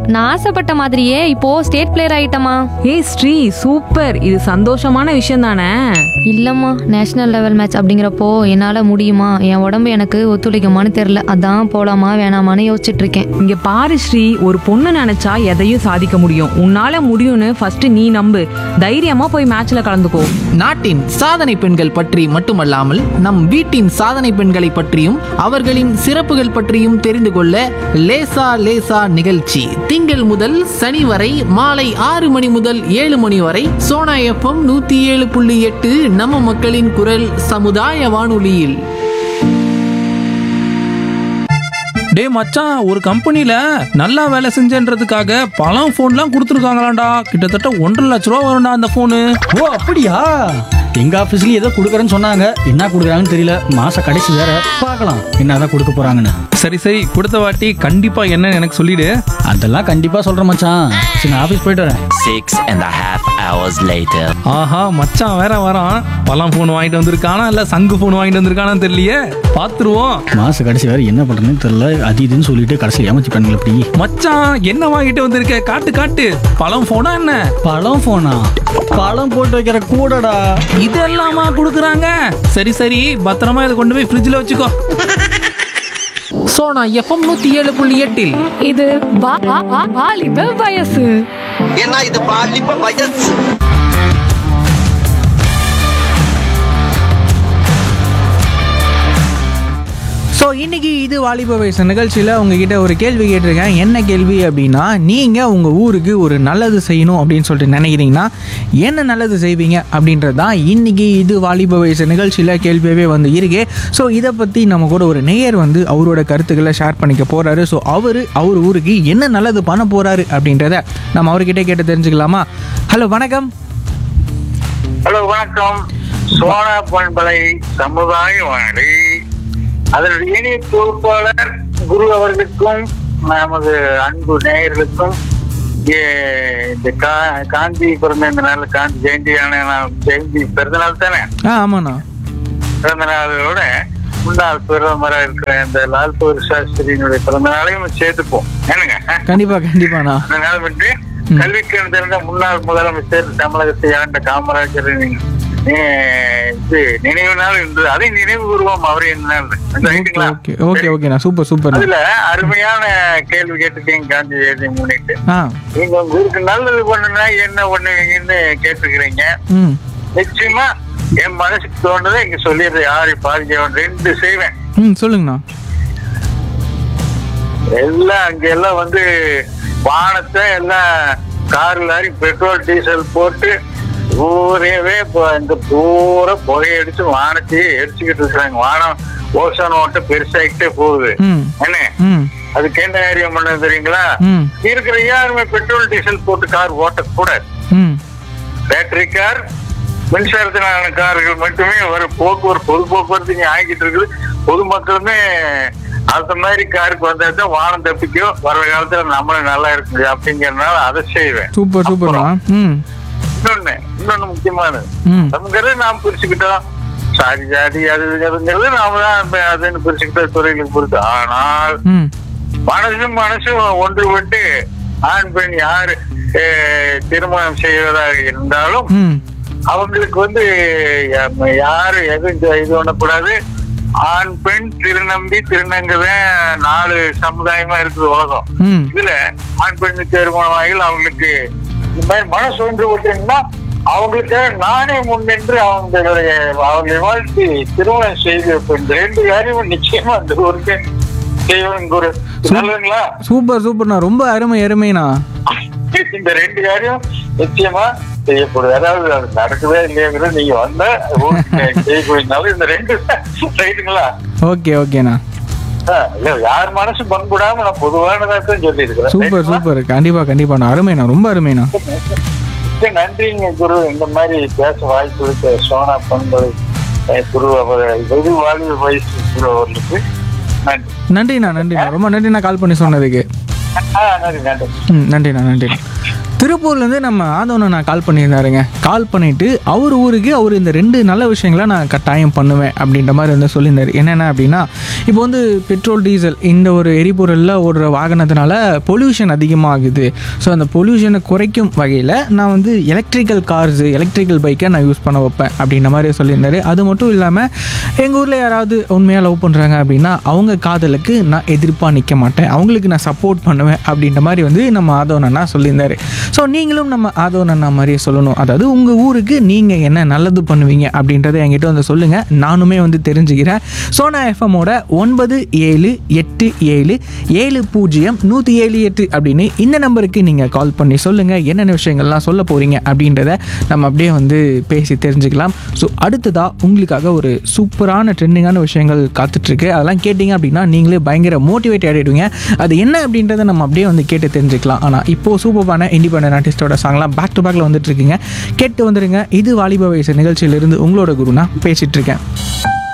நான் ஆசைப்பட்ட மாதிரியே இப்போ ஸ்டேட் பிளேயர் ஆயிட்டமா ஏய் ஸ்ரீ சூப்பர் இது சந்தோஷமான விஷயம் தானே இல்லம்மா நேஷனல் லெவல் மேட்ச் அப்படிங்கிறப்போ என்னால முடியுமா என் உடம்பு எனக்கு ஒத்துழைக்குமான்னு தெரியல அதான் போலாமா வேணாமான்னு யோசிச்சுட்டு இருக்கேன் இங்க பாரு ஸ்ரீ ஒரு பொண்ணு நினைச்சா எதையும் சாதிக்க முடியும் உன்னால முடியும்னு ஃபர்ஸ்ட் நீ நம்பு தைரியமா போய் மேட்ச்ல கலந்துக்கோ நாட்டின் சாதனை பெண்கள் பற்றி மட்டுமல்லாமல் நம் வீட்டின் சாதனை பெண்களை பற்றியும் அவர்களின் சிறப்புகள் பற்றியும் தெரிந்து கொள்ள லேசா லேசா நிகழ்ச்சி திங்கள் முதல் சனி வரை மாலை ஆறு மணி முதல் ஏழு மணி வரை சோனா எஃப்எம் நூத்தி ஏழு புள்ளி எட்டு நம்ம மக்களின் குரல் சமுதாய வானொலியில் டேய் மச்சான் ஒரு கம்பெனில நல்லா வேலை செஞ்சேன்றதுக்காக பழம் ஃபோன்லாம் கொடுத்துருக்காங்களாண்டா கிட்டத்தட்ட ஒன்றரை லட்ச ரூபா வரும்டா அந்த ஃபோனு ஓ அப்படியா எங்க ஆபீஸ்லயும் ஏதோ கொடுக்குறேன்னு சொன்னாங்க என்ன கொடுக்குறாங்கன்னு தெரியல மாச கடைசி வேற பார்க்கலாம் என்னதான் கொடுக்க போறாங்கன்னு சரி சரி கொடுத்த வாட்டி கண்டிப்பா என்னன்னு எனக்கு சொல்லிடு அதெல்லாம் கண்டிப்பா சொல்றேன் மச்சான் சரி நான் ஆபீஸ் போயிட்டு வரேன் Six and a half hours later. ஆஹா மச்சான் வேற வரான் பழம் ஃபோன் வாங்கிட்டு வந்திருக்கானா இல்ல சங்கு ஃபோன் வாங்கிட்டு வந்திருக்கானான்னு தெரியலையே பாத்துருவோம் மாச கடைசி வேற என்ன பண்றதுன்னு தெரியல அது இதுன்னு சொல்லிட்டு கடைசியில் ஏமாத்தி பண்ணல அப்படி மச்சான் என்ன வாங்கிட்டு வந்திருக்க காட்டு காட்டு பழம் ஃபோனா என்ன பழம் போனா பழம் போட்டு வைக்கிற கூடடா இதெல்லாமா கொடுக்குறாங்க சரி சரி பத்திரமா இதை கொண்டு போய் ஃப்ரிட்ஜில் வச்சுக்கோ சோனா எஃப்எம் நூத்தி ஏழு புள்ளி எட்டில் இது வாலிப வயசு ஏன்னா இது பாலிப்ப வயசு ஸோ இன்னைக்கு இது வாலிப வயசு நிகழ்ச்சியில் உங்ககிட்ட ஒரு கேள்வி கேட்டிருக்கேன் என்ன கேள்வி அப்படின்னா நீங்கள் உங்கள் ஊருக்கு ஒரு நல்லது செய்யணும் அப்படின்னு சொல்லிட்டு நினைக்கிறீங்கன்னா என்ன நல்லது செய்வீங்க அப்படின்றது தான் இன்னைக்கு இது வாலிப வயசு நிகழ்ச்சியில் கேள்வியாகவே வந்து இருக்கு ஸோ இதை பற்றி நம்ம கூட ஒரு நேயர் வந்து அவரோட கருத்துக்களை ஷேர் பண்ணிக்க போகிறாரு ஸோ அவர் அவர் ஊருக்கு என்ன நல்லது பண்ண போகிறாரு அப்படின்றத நம்ம அவர்கிட்ட கேட்டு தெரிஞ்சுக்கலாமா ஹலோ வணக்கம் ஹலோ வணக்கம் சோனா பண்பலை சமுதாய வானொலி அதனுடைய இணைய பொறுப்பாளர் குரு அவர்களுக்கும் நமது அன்பு நேயர்களுக்கும் ஏ- இந்த கா- காந்தி பிறந்த இந்த நாள் காந்தி ஜெயந்தியான நாள் ஜெயந்தி பிறந்த நாள் தானே ஆ ஆமாண்ணா பிறந்த நாளோட முன்னாள் பிரதமராக இருக்கிற இந்த லால் பகதூர் சாஸ்திரியினுடைய பிறந்த நாளையும் சேர்த்துப்போம் என்னங்க கண்டிப்பாக கண்டிப்பாண்ணா அந்த நாள் விட்டு கல்விக்கு திறந்த முன்னாள் முதலமைச்சர் தமிழகத்தை ஆண்ட காமராஜரின் நி- இது நினைவு நாள் இன்று அதை நினைவு கூறுவோம் அவரின் நாள் ரைட்டுங்களா? ஓகே ஓகே ஓகேண்ணா சூப்பர் சூப்பர்ண்ணா அதுல அருமையான கேள்வி கேட்டுருக்கீங்க காந்தி ஜெயந்தி முன்னிட்டு ஆ நீங்க உங்க ஊருக்கு நல்லது பண்ணுனா என்ன பண்ணுவீங்கன்னு கேட்டுக்கிறீங்க ம் நிச்சயமா என் மனசுக்கு தோணுதை இங்க சொல்லிடுறேன் யாரை பாதிக்க ரெண்டு செய்வேன் ம் சொல்லுங்கண்ணா எல்லாம் அங்க எல்லாம் வந்து வானத்தை எல்லாம் கார் லாரி பெட்ரோல் டீசல் போட்டு ஊரேவே இப்போ இந்த பூரா புகையடிச்சு வானத்தையே எரிச்சுக்கிட்டு இருக்கிறாங்க வானம் ஓசோன் ஓட்டம் பெருசாகிட்டே போகுது ம் என்ன ம் அதுக்கு என்ன ஏரியா பண்ணது தெரியுங்களா ம் இருக்கிற யாருமே பெட்ரோல் டீசல் போட்டு கார் ஓட்டக்கூடாது ம் பேட்டரி கார் மின்சாரத்தினான கார்கள் மட்டுமே ஒரு போக்குவரத்து பொது போக்குவரத்து இங்க ஆகிட்டு இருக்குது பொதுமக்களுமே அந்த மாதிரி காருக்கு வந்தா தான் வானம் தப்பிக்கும் வர காலத்துல நம்மளும் நல்லா இருக்க முடியும் அப்படிங்கறதுனால அதை செய்வேன் சூப்பர் சூப்பர்ண்ணா ம் இன்னொன்னு இன்னொன்னு முக்கியமானது ம் நமங்கிறது நாம் பிரிச்சுக்கிட்டோம் சாதி ஜாதி அது இதுங்கிறது நாம தான் இப்ப அதுன்னு பிரிச்சுக்கிட்ட துறைகளுக்கு பொறுத்து ஆனால் ம் மனசும் மனசும் ஒன்றுபட்டு ஆண் பெண் யாரு அஹ், திருமணம் செய்வதாக இருந்தாலும் ம் அவங்களுக்கு வந்து யா- யாரு எதுவும் இந்த இது பண்ணக்கூடாது ஆண் பெண் திருநம்பி திருநங்கதான் நாலு சமுதாயமா இருக்குது உலகம் ம் இதுல ஆண் பெண் திருமணம் ஆகியில் அவங்களுக்கு இந்த மாதிரி மனசு ஒன்று விட்டீங்கன்னா அவங்களுக்கு நானே முன்னின்று அவங்களுடைய அவங்களை வாழ்த்தி திருமணம் செய்து வைப்பேன். இந்த ரெண்டு காரியமும் நிச்சயமா அந்த ஊருக்கு செய்வேன் குரு நல்லதுங்களா சூப்பர் சூப்பர்ண்ணா ரொம்ப அருமை அருமைண்ணா இந்த ரெண்டு காரியம் நிச்சயமா செய்யப்படுது அதாவது அது நடக்கவே இல்லையாங்கிறது நீங்க வந்த ஊருக்கு செய்யக்கூடியனால இந்த ரெண்டு ரைட்டுங்களா ஓகே ஓகேண்ணா ஆ, இல்ல யார் மனசு பண்புடாம நான் பொதுவானதா தான் சொல்லி இருக்கிறேன் சூப்பர் சூப்பர் கண்டிப்பா கண்டிப்பாண்ணா அருமைண்ணா ரொம்ப அருமைண்ணா மிக்க நன்றிங்க குரு இந்த மாதிரி பேச வாய்ப்பு கொடுத்த சோனா பண்பலை அஹ், குரு அவர் வெகு வாழ்வு வயசு குரு அவர்களுக்கு நன்றி நன்றிண்ணா நன்றிண்ணா ரொம்ப நன்றிண்ணா கால் பண்ணி சொன்னதுக்கு ஆ நன்றி நன்றி ம் நன்றிண்ணா நன்றிண்ணா திருப்பூர்லேருந்து நம்ம ஆதவனை நான் கால் பண்ணியிருந்தாருங்க கால் பண்ணிவிட்டு அவர் ஊருக்கு அவர் இந்த ரெண்டு நல்ல விஷயங்களை நான் கட்டாயம் பண்ணுவேன் அப்படின்ற மாதிரி வந்து சொல்லியிருந்தார் என்னென்ன அப்படின்னா இப்போ வந்து பெட்ரோல் டீசல் இந்த ஒரு எரிபொருளில் ஓடுற வாகனத்தினால பொல்யூஷன் அதிகமாகுது ஸோ அந்த பொல்யூஷனை குறைக்கும் வகையில் நான் வந்து எலக்ட்ரிக்கல் கார்ஸு எலக்ட்ரிக்கல் பைக்கை நான் யூஸ் பண்ண வைப்பேன் அப்படின்ற மாதிரி சொல்லியிருந்தாரு அது மட்டும் இல்லாமல் எங்கள் ஊரில் யாராவது உண்மையாக லவ் பண்ணுறாங்க அப்படின்னா அவங்க காதலுக்கு நான் எதிர்ப்பாக நிற்க மாட்டேன் அவங்களுக்கு நான் சப்போர்ட் பண்ணுவேன் அப்படின்ற மாதிரி வந்து நம்ம ஆதவன் அண்ணா சொல்லியிருந்தாரு ஸோ நீங்களும் நம்ம ஆதவன் அண்ணா மாதிரியே சொல்லணும் அதாவது உங்கள் ஊருக்கு நீங்கள் என்ன நல்லது பண்ணுவீங்க அப்படின்றத என்கிட்ட வந்து சொல்லுங்கள் நானுமே வந்து தெரிஞ்சுக்கிறேன் சோனா எஃப்எம்மோட ஒன்பது ஏழு எட்டு ஏழு ஏழு பூஜ்ஜியம் நூற்றி ஏழு எட்டு அப்படின்னு இந்த நம்பருக்கு நீங்கள் கால் பண்ணி சொல்லுங்கள் என்னென்ன விஷயங்கள்லாம் சொல்ல போகிறீங்க அப்படின்றத நம்ம அப்படியே வந்து பேசி தெரிஞ்சுக்கலாம் ஸோ அடுத்ததாக உங்களுக்காக ஒரு சூப்பரான ட்ரெண்டிங்கான விஷயங்கள் காத்துட்ருக்கு அதெல்லாம் கேட்டிங்க அப்படின்னா நீங்களே பயங்கர மோட்டிவேட் ஆகிடுவீங்க அது என்ன அப்படின்றத நம்ம அப்படியே வந்து கேட்டு தெரிஞ்சுக்கலாம் ஆனால் இப்போது சூப்பரான இண்டிபெண்டன்ட் ஆர்டிஸ்டோட சாங்லாம் பேக் டு பேக்கில் வந்துட்டு இருக்கீங்க கேட்டு வந்துடுங்க இது வாலிப வயசு நிகழ்ச்சியிலிருந்து உங்களோட குரு நான் பேசிகிட்டு இருக்கேன்